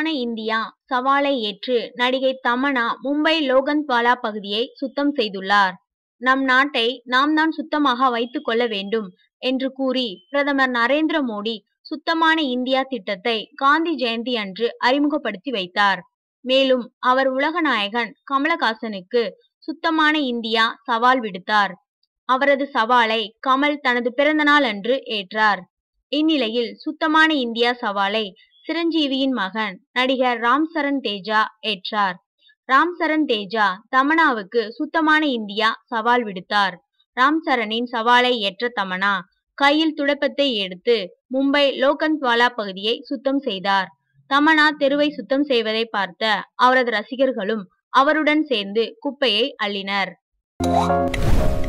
India சவாலை ஏற்று நடிகை தமன்னா மும்பை லோகந்த்வாலா பகுதியை சுத்தம் செய்துள்ளார் நம் நாட்டை நாம் தான் சுத்தமாக வைத்துக் கொள்ள வேண்டும் என்று கூறி பிரதமர் நரேந்திர மோடி சுத்தமான இந்தியா திட்டத்தை காந்தி ஜெயந்தி அன்று அறிமுகப்படுத்தி வைத்தார் மேலும் அவர் உலகநாயகன் கமலஹாசனுக்கு சுத்தமான இந்தியா சவால் விடுத்தார் அவரது சவாலை கமல் தனது பிறந்தநாள் அன்று ஏற்றார் இந்நிலையில் சுத்தமான இந்தியா சவாலை சிரஞ்சீவியின் மகன் நடிகர் ராம் சரண் தேஜா ஏற்றார் ராம் சரண் தேஜா தமனாவுக்கு சுத்தமான இந்தியா சவால் விடுத்தார் ராம் சரணின் சவாலை ஏற்ற தமனா கையில் துடைப்பத்தை எடுத்து மும்பை லோகந்த்வாலா பகுதியை சுத்தம் செய்தார் தமனா தெருவை சுத்தம் செய்வதை பார்த்த அவரது ரசிகர்களும் அவருடன் சேர்ந்து குப்பையை அள்ளினர்